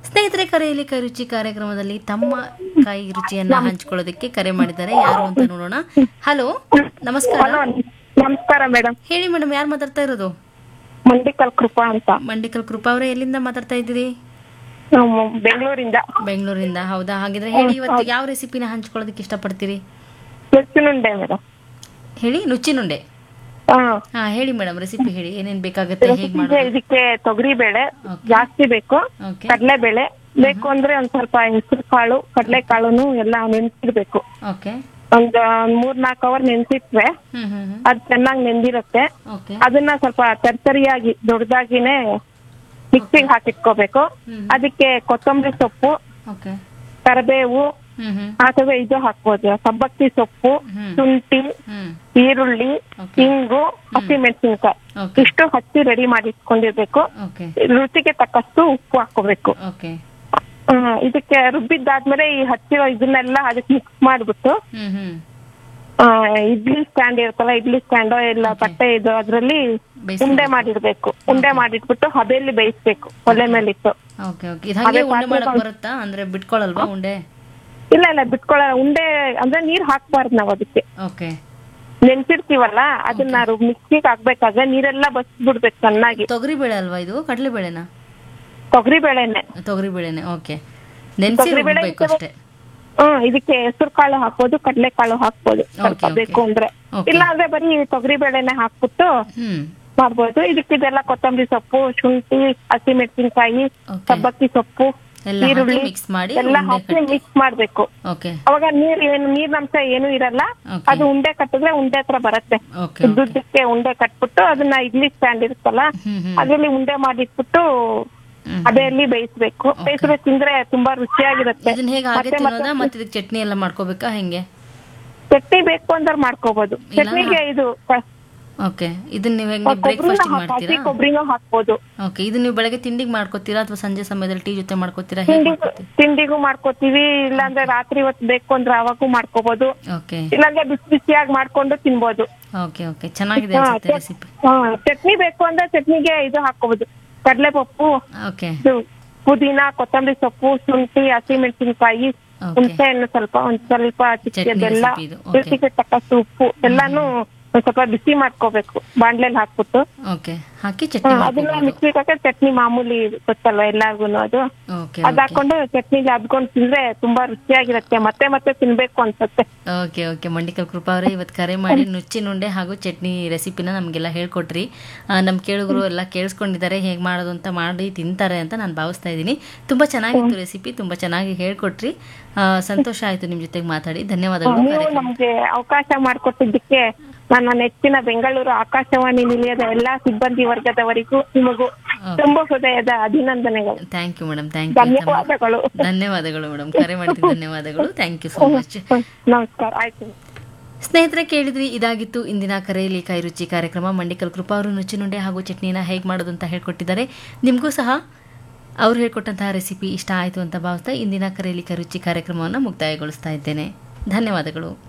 ಸ್ನೇಹಿತರೆ ಕರೆಯಲ್ಲಿ ಕೈ ರುಚಿ ಕಾರ್ಯಕ್ರಮದಲ್ಲಿ ತಮ್ಮ ಕೈ ರುಚಿಯನ್ನ ಹಂಚಿಕೊಳ್ಳೋದಕ್ಕೆ ಕರೆ ಮಾಡಿದ್ದಾರೆ ಯಾರು ಅಂತ ನೋಡೋಣ ಹಲೋ ನಮಸ್ಕಾರ ಹಲೋ ನಮಸ್ಕಾರ ಮೇಡಮ್ ಹೇಳಿ ಮೇಡಮ್ ಯಾರು ಮಾತಾಡ್ತಾ ಇರೋದು ಮಂಡಿಕಲ್ ಕೃಪಾ ಅಂತ ಮಂಡಿಕಲ್ ಕೃಪಾ ಅವರೇ ಎಲ್ಲಿಂದ ಮಾತಾಡ್ತಾ ಇದ್ದೀರಿ ನಾವು ಬೆಂಗಳೂರಿಂದ ಬೆಂಗಳೂರಿಂದ ಹೌದಾ ಹಾಗಿದ್ರೆ ಹೇಳಿ ಇವತ್ತು ಯಾವ ರೆಸಿಪಿನ ಹಂಚ್ಕೊಳ್ಳೋದಕ್ಕೆ ಇಷ್ಟಪಡ್ತೀರಿ ಹೆಚ್ಚಿನುಂಡೆ ಮೇಡಮ್ ಹೇಳಿ ನುಚ್ಚಿನುಂಡೆ ಹಾ ಹಾ ಹೇಳಿ ಮೇಡಮ್ ರೆಸಿಪಿ ಹೇಳಿ ಏನೇನ್ ಬೇಕಾಗುತ್ತೆ ಹೇಗ್ ರೆಸಿಪಿಗೆ ಮಾಡೋದು ಇದಕ್ಕೆ ತೊಗರಿ ಬೇಳೆ Okay. ಜಾಸ್ತಿ ಬೇಕು ಓಕೆ ಕಡಲೆ ಬೇಳೆ ಬೇಕು ಅಂದ್ರೆ ಒಂದ್ ಸ್ವಲ್ಪ ಹೆಸರು ಕಾಳು ಕಡಲೆ ಕಾಳುನು ಎಲ್ಲ ನೆನ್ಸಿಡ್ಬೇಕು ಓಕೆ ಒಂದ್ ಮೂರ್ ನಾಲ್ಕು ಅವರ್ ನೆನ್ಸಿಟ್ರೆ ಹ್ಮ್ ಹ್ಮ್ ಹ್ಮ್ ಅದ್ ಚೆನ್ನಾಗಿ ನೆಂದಿರುತ್ತೆ ಓಕೆ ಅದನ್ನ ಸ್ವಲ್ಪ ತರ್ತರಿಯಾಗಿ ದೊಡ್ಡದಾಗಿನೇ ಮಿಕ್ಸಿಗೆ ಹಾಕಿಟ್ಕೋಬೇಕು ಹ್ಮ್. ಅದಕ್ಕೆ ಕೊತ್ತಂಬರಿ ಸೊಪ್ಪು ಓಕೆ ಕರಿಬೇವು ಹ್ಮ್ ಹ್ಮ್ ಅಥವಾ ಇದು ಹಾಕ್ಬೋದು ಸಬ್ಬಕ್ಕಿ ಸೊಪ್ಪು ಹ್ಮ್. ಶುಂಠಿ ಹ್ಮ್ ಈರುಳ್ಳಿ Okay. ಹಿಂಗು ಹಸಿಮೆಣಸಿನ್ಕಾಯಿ ಓಕೆ ಇಷ್ಟು ಹಚ್ಚಿ ರೆಡಿ ಮಾಡಿ ಇಟ್ಕೊಂಡಿರ್ಬೇಕು ಓಕೆ ರುಚಿಗೆ ತಕ್ಕಷ್ಟು ಉಪ್ಪು ಹಾಕೋಬೇಕು ಓಕೆ ಆ, ಇದಕ್ಕೆ ರುಬ್ಬಿದ್ದಾದ್ಮೇಲೆ ಈ ಹಚ್ಚಿರೋ ಇದನ್ನೆಲ್ಲ ಅದಕ್ಕೆ ಮಿಕ್ಸ್ ಮಾಡ್ಬಿಟ್ಟು ಹ್ಮ್ ಹ್ಮ್ ಆ, ಇಡ್ಲಿ ಸ್ಟ್ಯಾಂಡ್ ಇರುತ್ತಲ್ಲ ಇಡ್ಲಿ ಸ್ಟ್ಯಾಂಡ್ ಇಲ್ಲ Okay. ತಟ್ಟೆ ಇದು ಅದ್ರಲ್ಲಿ ಬೇಯಿಸ್ಬೇಕು. ಉಂಡೆ ಮಾಡಿಡ್ಬೇಕು ಉಂಡೆ ಮಾಡಿಟ್ಬಿಟ್ಟು ಹಬೆಯಲ್ಲಿ ಬೇಯಿಸ್ಬೇಕು ಒಲೆ ಮೇಲಿಟ್ಟು ಓಕೆ ಓಕೆ ಇದು ಹಾಗೆ ಅದೇ ಉಂಡೆ ಮಾಡಕ್ ಪಾತ್ರೆ- ಬರುತ್ತಾ ಅಂದ್ರೆ ಬಿಟ್ಕೊಳಲ್ವಾ ಉಂಡೆ ಇಲ್ಲ ಇಲ್ಲ ಬಿಟ್ಕೊಳ್ಳ ಉಂಡೆ ಅಂದ್ರೆ ನೀರ್ ಹಾಕ್ಬಾರ್ದು ನಾವ್ ಅದಕ್ಕೆ ಓಕೆ ನೆನ್ಸಿರ್ತೀವಲ್ಲ ಅದನ್ನ ಮಿಕ್ಸಿಗೆ ಹಾಕ್ಬೇಕಾದ್ರೆ ನೀರೆಲ್ಲ ಬಸ್ ಬಿಡ್ಬೇಕು ಚೆನ್ನಾಗಿ ತೊಗರಿ ಬೇಳೆ ಅಲ್ವಾ ಇದು ಕಡಲೆ ಬೇಳೆನಾ ತೊಗರಿ ಬೇಳೆನೆ ತೊಗರಿ ಬೇಳೆನೆ ಓಕೆ ನೆನ್ಸಿ ತೊಗರಿಬೇಳೆ ರುಬ್ಬೇಕು ಅಷ್ಟೇ ಹ್ಮ್ ಇದಕ್ಕೆ ಹೆಸರು ಕಾಳು ಹಾಕ್ಬೋದು ಕಡಲೆ ಕಾಳು ಹಾಕ್ಬೋದು ಸ್ವಲ್ಪ Okay, ಬೇಕು ಅಂದ್ರೆ Okay. ಇಲ್ಲ ಅಂದ್ರೆ ಬರೀ ತೊಗರಿ ಬೇಳೆನೆ ಹಾಕ್ಬಿಟ್ಟು ಹ್ಮ್ ಮಾಡ್ಬೋದು ಇದಕ್ಕೆ ಇದೆಲ್ಲ ಕೊತ್ತಂಬರಿ ಸೊಪ್ಪು ಶುಂಠಿ ಹಸಿಮೆಣಸಿನ್ಕಾಯಿ Okay. ಸಬ್ಬಕ್ಕಿ ಸೊಪ್ಪು ಎಲ್ಲ ಹಾಕಿ ಈರುಳ್ಳಿ mix ಮಾಡಿ ಎಲ್ಲ ಉಂಡೆ ಹಾಕಿ ಕಟ್ಟಿ. ಮಿಕ್ಸ್ ಮಾಡ್ಬೇಕು ಓಕೆ ಅವಾಗ ನೀರ್ ಏನು ನೀರಿನಂಶ ಏನು ಇರಲ್ಲ Okay. ಅದು ಉಂಡೆ ಕಟ್ಟಿದ್ರೆ ಉಂಡೆ ಹತ್ರ ಬರುತ್ತೆ ಓಕೆ ಓಕೆ ಉದ್ದುದ್ದಕ್ಕೆ ಉಂಡೆ ಕಟ್ಬಿಟ್ಟು ಅದನ್ನ ಇಡ್ಲಿ ಸ್ಟ್ಯಾಂಡ್ ಇರುತ್ತಲ್ಲ ಹ್ಮ್ ಹ್ಮ್ ಅದ್ರಲ್ಲಿ ಉಂಡೆ ಮಾಡಿಟ್ಬಿಟ್ಟು ಹ್ಮ್. ಅಬೆಯಲ್ಲಿ ಬೇಯಿಸ್ಬೇಕು ಬೇಯಿಸಿದ್ರೆ ತಿಂದ್ರೆ ತುಂಬಾ ರುಚಿಯಾಗಿರುತ್ತೆ ಇದನ್ನ ಹೇಗೆ ಹಾಗೆ ಮತ್ತೆ ತಿನ್ನೋದಾ ಮತ್ತೆ ಇದಕ್ಕೆ ಚಟ್ನಿ ಎಲ್ಲ ಮಾಡ್ಕೋಬೇಕಾ ಹೆಂಗೆ ಚಟ್ನಿ ಬೇಕು ಅಂದ್ರೆ ಮಾಡ್ಕೋಬಹುದು ಚಟ್ನಿಗೆ ಇದು ಕ- ಓಕೆ ಇದನ್ನ ನೀವು ಹೆಂಗೆ ಕೊಬ್ಬರಿನ ಬ್ರೇಕ್ಫಾಸ್ಟ್ ಹಾಕ್- ಹಸಿ ಮಾಡ್ತೀರಾ ಕೊಬ್ಬರಿನೂ ಹಾಕ್ಬೋದು ಓಕೆ ಇದು ನೀವು ಬೆಳಗ್ಗೆ ತಿಂಡಿಗೆ ಮಾಡ್ಕೋತೀರಾ ಅಥವಾ ಸಂಜೆ ಸಮಯದಲ್ಲಿ ಟೀ ಜೊತೆ ಮಾಡ್ಕೋತೀರಾ ಹೇಗೆ ತಿಂಡಿ ಮಾಡ್ಕೋತೀರಾ ತಿಂಡಿಗೂ ಮಾಡ್ಕೋತೀವಿ ಇಲ್ಲಾಂದ್ರೆ ರಾತ್ರಿ ಹೊತ್ತು ಬೇಕು ಅಂದ್ರೆ ಅವಾಗೂ ಮಾಡ್ಕೋಬಹುದು ಓಕೆ ಇಲ್ಲಾಂದ್ರೆ ಬಿಸಿ ಬಿಸಿಯಾಗಿ ಮಾಡ್ಕೊಂಡು ತಿನ್ಬೋದು ಓಕೆ ಓಕೆ ಚೆನ್ನಾಗಿದೆ ಹಾ, ಅನ್ಸುತ್ತೆ ಚಟ್- ರೆಸಿಪಿ ಹಾ, ಚಟ್ನಿ ಬೇಕು ಅಂದ್ರೆ ಚಟ್ನಿಗೆ ಇದು ಹಾಕೋಬಹುದು ಕಡಲೆ ಪಪ್ಪು ಓಕೆ ಇದು ಪುದೀನ ಕೊತ್ತಂಬರಿ ಸೊಪ್ಪು ಶುಂಠಿ ಹಸಿಮೆಣಸಿನಕಾಯಿ Okay. ಹುಣಸೆ ಹಣ್ಣು ಸ್ವಲ್ಪ ಒಂದ್ ಸ್ವಲ್ಪ ಚಟ್ನಿ ಚಿಕ್ಕದೆಲ್ಲ recipe ಇದು, okay. ರುಚಿಗೆ ತಕ್ಕಷ್ಟು ಉಪ್ಪು ಎಲ್ಲಾನು ಒಂದ್ ಸ್ವಲ್ಪ ಬಿಸಿ ಮಾಡ್ಕೋಬೇಕು ಬಾಣ್ಲೆಲ್ ಹಾಕ್ಬಿಟ್ಟು ಓಕೆ ಹಾಕಿ ಹಾ, ಚಟ್ನಿ ಅದನ್ನ ಮಾಡ್ಕೋಬೋದು ಮಿಕ್ಸಿಗೆ ಹಾಕಿ ಚಟ್ನಿ ಮಾಮೂಲಿ ಗೊತ್ತಲ್ವಾ ಎಲ್ಲಾರ್ಗು ಅದು ಓಕೆ ಅದ್ ಹಾಕೊಂಡು ಚಟ್ನಿಗೆ ಅದ್ಕೊಂಡು ತಿಂದ್ರೆ ತುಂಬಾ ರುಚಿಯಾಗಿರುತ್ತೆ ಮತ್ತೆ ಮತ್ತೆ ತಿನ್ಬೇಕು ಅನ್ಸುತ್ತೆ ಓಕೆ ಓಕೆ ಮಂಡಿಕಲ್ ಕೃಪಾ ಅವರೇ ಇವತ್ತು ಕರೆ ಮಾಡಿ ನುಚ್ಚಿನುಂಡೆ ಹಾಗೂ ಚಟ್ನಿ ರೆಸಿಪಿನ ನಮಗೆಲ್ಲ ಹೇಳ್ಕೊಟ್ರಿ ನಮ್ಮ ಕೇಳುಗರು ಎಲ್ಲ ಕೇಳಿಸ್ಕೊಂಡಿದ್ದಾರೆ ಹೇಗೆ ಮಾಡೋದು ಅಂತ ಮಾಡಿ ತಿಂತಾರೆ ಅಂತ ನಾನು ಭಾವಿಸ್ತಾ ಇದ್ದೀನಿ ತುಂಬ ಚೆನ್ನಾಗಿತ್ತು ರೆಸಿಪಿ ತುಂಬ ಚೆನ್ನಾಗಿ ಹೇಳ್ಕೊಟ್ರಿ ಆ, ಸಂತೋಷ ಆಯಿತು ನಿಮ್ಮ ಜೊತೆಗೆ ಮಾತಾಡಿ ಧನ್ಯವಾದಗಳು ನೀವು ಕಾರ್ಯಕ್ರಮ ನಮ್ಗೆ ಅವಕಾಶ ಮಾಡಿಕೊಟ್ಟಿದ್ದಕ್ಕೆ ನನ್ನ ನೆಚ್ಚಿನ ಬೆಂಗಳೂರು ಆಕಾಶವಾಣಿ ನಿಲಯದ ಎಲ್ಲಾ ಸಿಬ್ಬಂದಿ ವರ್ಗದವರಿಗೂ ನಿಮಗೂ ತುಂಬಾ ಹೃದಯದ ಅಭಿನಂದನೆಗಳು thank you madam thank you ಧನ್ಯವಾದಗಳು ಧನ್ಯವಾದಗಳು ಮೇಡಮ್ ಕರೆ ಮಾಡಿದ್ದಕ್ಕೆ ಧನ್ಯವಾದಗಳು ಥ್ಯಾಂಕ್ ಯು ಸೋ ಮಚ್ ಹ್ಮ್, ನಮಸ್ಕಾರ ಆಯ್ತು ಸ್ನೇಹಿತರೆ ಕೇಳಿದ್ರಿ ಇದಾಗಿತ್ತು ಇಂದಿನ ಕರೆಯಲ್ಲಿ ಕೈ ರುಚಿ ಕಾರ್ಯಕ್ರಮ ಮಂಡಿಕಲ್ ಕೃಪಾ ಅವರು ನುಚ್ಚಿನುಂಡೆ ಹಾಗೂ ಚಟ್ನಿನ ಹೇಗೆ ಮಾಡೋದು ಅಂತ ಹೇಳ್ಕೊಟ್ಟಿದ್ದಾರೆ ನಿಮಗೂ ಸಹ ಅವ್ರು ಹೇಳ್ಕೊಟ್ಟಂತಹ ರೆಸಿಪಿ ಇಷ್ಟ ಆಯಿತು ಅಂತ ಭಾವಿಸ್ತಾ ಇಂದಿನ ಕರೆಯಲ್ಲಿ ಕೈ ರುಚಿ ಕಾರ್ಯಕ್ರಮವನ್ನು ಮುಕ್ತಾಯಗೊಳಿಸ್ತಾ ಇದ್ದೇನೆ ಧನ್ಯವಾದಗಳು